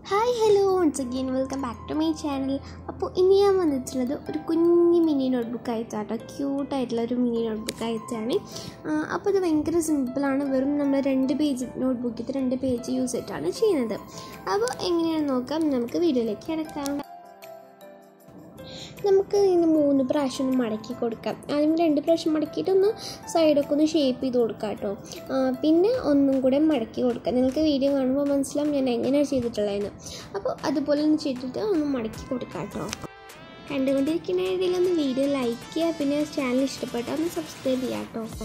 hi hello once again welcome back to my channel അപ്പോൾ ഇനി ഞാൻ വന്നിട്ടുള്ളത് ഒരു കുഞ്ഞ് മിനി നോട്ട്ബുക്ക് ആയിട്ടാട്ടോ ക്യൂട്ടായിട്ടുള്ള ഒരു മിനി നോട്ട്ബുക്ക് ആയിട്ടാണ് അപ്പോൾ ഇത് ഭയങ്കര സിമ്പിളാണ് വെറും നമ്മൾ രണ്ട് പേജ് നോട്ട്ബുക്കിൽ രണ്ട് പേജ് യൂസ് ചെയ്തിട്ടാണ് ചെയ്യുന്നത് അപ്പോൾ എങ്ങനെയാണെന്ന് നോക്കാം നമുക്ക് വീഡിയോയിലേക്ക് കിടക്കാം നമുക്ക് ഇതിന് മൂന്ന് പ്രാവശ്യം ഒന്ന് മടക്കി കൊടുക്കാം ആദ്യം രണ്ട് പ്രാവശ്യം മടക്കിയിട്ട് ഒന്ന് സൈഡൊക്കെ ഒന്ന് ഷേപ്പ് ചെയ്ത് കൊടുക്കാം കേട്ടോ പിന്നെ ഒന്നും കൂടെ മടക്കി കൊടുക്കാം നിങ്ങൾക്ക് വീഡിയോ കാണുമ്പോൾ മനസ്സിലാവും ഞാൻ എങ്ങനെയാണ് ചെയ്തിട്ടുള്ളതെന്ന് അപ്പോൾ അതുപോലെ ഒന്ന് ചെയ്തിട്ട് ഒന്ന് മടക്കി കൊടുക്കാം കേട്ടോ കണ്ടുകൊണ്ടിരിക്കുന്ന ഇടയിലൊന്ന് വീഡിയോ ലൈക്ക് ചെയ്യുക പിന്നെ ചാനൽ ഇഷ്ടപ്പെട്ടാൽ ഒന്ന് സബ്സ്ക്രൈബ് ചെയ്യാം കേട്ടോ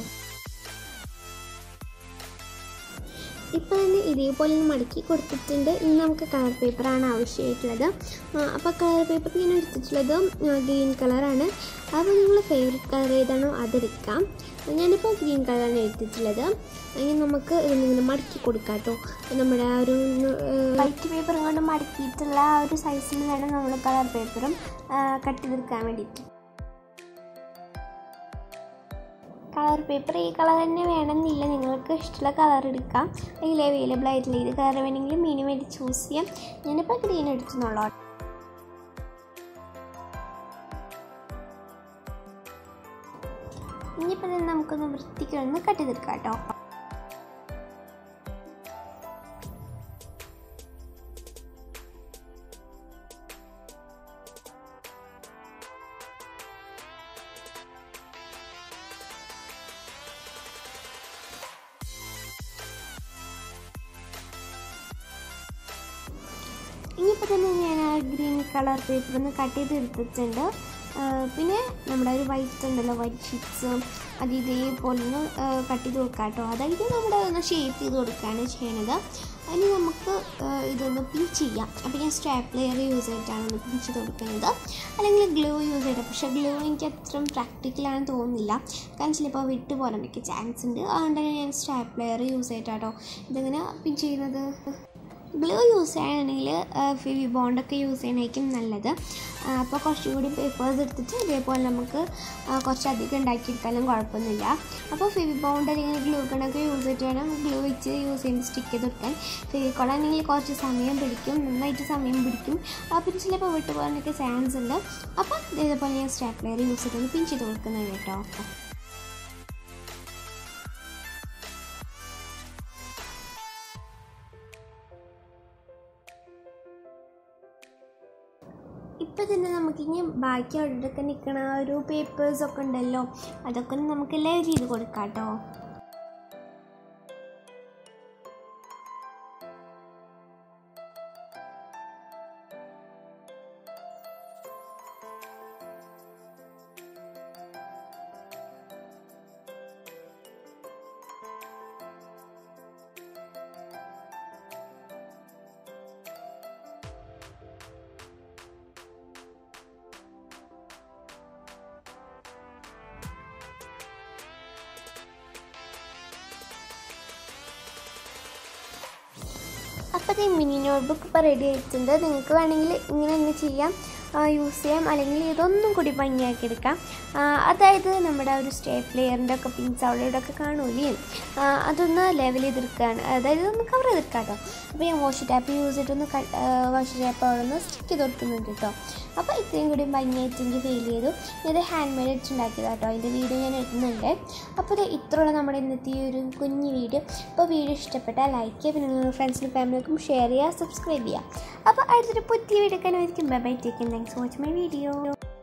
ഇപ്പോൾ തന്നെ ഇതേപോലെ ഒന്ന് മടക്കി കൊടുത്തിട്ടുണ്ട് ഇനി നമുക്ക് കളർ പേപ്പറാണ് ആവശ്യമായിട്ടുള്ളത് അപ്പോൾ കളർ പേപ്പർ ഞാൻ എടുത്തിട്ടുള്ളത് ഗ്രീൻ കളറാണ് അപ്പോൾ നിങ്ങൾ ഫേവറേറ്റ് കളർ ഏതാണോ അതെടുക്കാം ഞാനിപ്പോൾ ഗ്രീൻ കളറാണ് എടുത്തിട്ടുള്ളത് ഇനി നമുക്ക് ഇതിങ്ങനെ മടക്കി കൊടുക്കാം കേട്ടോ നമ്മുടെ ആ ഒരു വൈറ്റ് പേപ്പർ കൊണ്ട് മടക്കിയിട്ടുള്ള ആ ഒരു സൈസിൽ വേണം നമ്മൾ കളർ പേപ്പറും കട്ട് ചെയ്തെടുക്കാൻ വേണ്ടിയിട്ട് കളർ പേപ്പർ ഈ കളർ തന്നെ വേണമെന്നില്ല നിങ്ങൾക്ക് ഇഷ്ടമുള്ള കളർ എടുക്കാം അതിൽ അവൈലബിൾ ആയിട്ടുള്ള ഇത് കളർ വേണമെങ്കിൽ മീന് വേണ്ടി ചൂസ് ചെയ്യാം ഞാനിപ്പോൾ ഗ്രീൻ എടുത്തുന്നുള്ളൂ ഇനിയിപ്പോൾ തന്നെ നമുക്കൊന്ന് വൃത്തിക്കൊന്ന് കട്ട് ചെയ്തെടുക്കാം കേട്ടോ ഇനിയിപ്പോൾ തന്നെ ഞാൻ ആ ഗ്രീൻ കളർ പേപ്പർ ഒന്ന് കട്ട് ചെയ്ത് എടുത്തിട്ടുണ്ട് പിന്നെ നമ്മുടെ ഒരു വൈറ്റ് ഉണ്ടല്ലോ വൈറ്റ് ഷീറ്റ്സ് അത് ഇതേപോലെ ഒന്ന് കട്ട് ചെയ്ത് കൊടുക്കാം കേട്ടോ അതായത് നമ്മുടെ ഒന്ന് ഷേപ്പ് ചെയ്ത് കൊടുക്കുകയാണ് ചെയ്യണത് ഇനി നമുക്ക് ഇതൊന്ന് പിൻ ചെയ്യാം അപ്പോൾ ഞാൻ സ്ട്രാപ്പ് ലെയർ യൂസ് ചെയ്തിട്ടാണ് ഒന്ന് പിൻ ചെയ്ത് കൊടുക്കുന്നത് അല്ലെങ്കിൽ ഗ്ലൂ യൂസ് ചെയ്തിട്ട് പക്ഷേ ഗ്ലൂ എനിക്ക് അത്രയും പ്രാക്ടിക്കലാണെന്ന് തോന്നുന്നില്ല കാരണം ചിലപ്പോൾ വിട്ടു പോകാൻ എനിക്ക് ചാൻസ് ഉണ്ട് അതുകൊണ്ട് തന്നെ ഞാൻ സ്ട്രാപ്പ് ലെയർ യൂസ് ചെയ്തിട്ടാട്ടോ ഇതിങ്ങനെ പിൻ ചെയ്യുന്നത് ഗ്ലൂ യൂസ് ചെയ്യുകയാണെങ്കിൽ ഫിവി ബോണ്ടൊക്കെ യൂസ് ചെയ്യണമായിരിക്കും നല്ലത് അപ്പോൾ കുറച്ചുകൂടി പേപ്പേഴ്സ് എടുത്തിട്ട് ഇതേപോലെ നമുക്ക് കുറച്ചധികം ഉണ്ടാക്കിയെടുത്താലും കുഴപ്പമൊന്നുമില്ല അപ്പോൾ ഫിവി ബോണ്ട് അല്ലെങ്കിൽ ഗ്ലൂ കണൊക്കെ യൂസ് ചെയ്തിട്ട് വേണം ഗ്ലൂ വെച്ച് യൂസ് ചെയ്യുമ്പോൾ സ്റ്റിക്ക് ചെയ്ത് കൊടുക്കാൻ ഫിവിക്കോളാണെങ്കിൽ കുറച്ച് സമയം പിടിക്കും നന്നായിട്ട് സമയം പിടിക്കും പിന്നെ ചിലപ്പോൾ വിട്ടു പോകാനൊക്കെ ചാൻസ് ഉണ്ട് അപ്പോൾ ഇതേപോലെ ഞാൻ സ്റ്റാപ്ലെയർ യൂസ് ചെയ്തിട്ട് പിൻ ചെയ്ത് കൊടുക്കുന്നത് കേട്ടോ ഇപ്പം തന്നെ നമുക്കിനി ബാക്കി അവിടെയൊക്കെ നിൽക്കണ ഒരു പേപ്പേഴ്സൊക്കെ ഉണ്ടല്ലോ അതൊക്കെ ഒന്ന് നമുക്ക് ലെയർ ചെയ്ത് കൊടുക്കാം കേട്ടോ അപ്പോൾ ഈ മിനി നോട്ട്ബുക്ക് ഇപ്പോൾ റെഡി ആയിട്ടുണ്ട് നിങ്ങൾക്ക് വേണമെങ്കിൽ ഇങ്ങനെ തന്നെ ചെയ്യാം യൂസ് ചെയ്യാം അല്ലെങ്കിൽ ഇതൊന്നും കൂടി ഭംഗിയാക്കി എടുക്കാം അതായത് നമ്മുടെ ഒരു സ്റ്റേറ്റ് ലെയറിൻ്റെ ഒക്കെ പിൻസ് അവിടെ ഇവിടെ ഒക്കെ കാണൂലേ അതൊന്ന് ലെവൽ ചെയ്തെടുക്കുകയാണ് അതായത് ഒന്ന് കവർ ചെയ്തെടുക്കാം കേട്ടോ അപ്പോൾ ഞാൻ വാഷ് ടാപ്പ് യൂസ് ചെയ്തിട്ടൊന്ന് വാഷ് ടാപ്പ് അവിടെ ഒന്ന് സ്റ്റിക്ക് ചെയ്ത് കൊടുക്കുന്നുണ്ട് കേട്ടോ അപ്പോൾ ഇത്രയും കൂടി ഭംഗിയായിട്ട് എനിക്ക് ഫീൽ ചെയ്തു ഇത് ഹാൻഡ് മെയ്ഡ് വെച്ചുണ്ടാക്കിയത് കേട്ടോ അതിൻ്റെ വീഡിയോ ഞാൻ ഇടുന്നുണ്ട് അപ്പോൾ ഇത് ഇത്രയുള്ള നമ്മുടെ ഇന്നത്തെ ഈ ഒരു കുഞ്ഞു വീഡിയോ അപ്പോൾ വീഡിയോ ഇഷ്ടപ്പെട്ടാൽ ലൈക്ക് ചെയ്യുക പിന്നെ നിങ്ങളുടെ ഫ്രണ്ട്സിനും ഫാമിലിക്കും ഷെയർ ചെയ്യുക സബ്സ്ക്രൈബ് ചെയ്യുക അപ്പോൾ അടുത്തൊരു പുതിയ വീഡിയോ കാണുമായിരിക്കും ബൈ ബൈ ടേക്കും thanks for watch my video